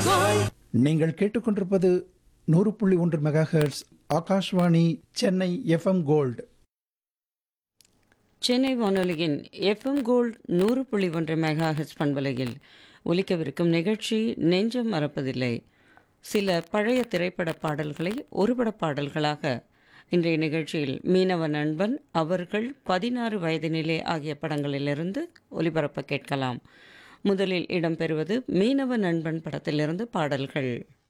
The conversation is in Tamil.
கோல்ட் நீங்கள் கேட்டுக்கொண்டிருப்பது நூறு புள்ளி ஒன்று megahertz Akashvani Chennai FM gold Chennai வானொலியின் எஃப்எம் கோல்ட் நூறு புள்ளி ஒன்று மெகா ஹெச் பண்பலையில் ஒலிக்கவிருக்கும் நிகழ்ச்சி நெஞ்சம் மறப்பதில்லை சில பழைய திரைப்பட பாடல்களை ஒருபட பாடல்களாக இன்றைய நிகழ்ச்சியில் மீனவ நண்பன் அவர்கள் பதினாறு வயதினிலே ஆகிய படங்களிலிருந்து ஒலிபரப்ப கேட்கலாம் முதலில் இடம்பெறுவது மீனவ நண்பன் படத்திலிருந்து பாடல்கள்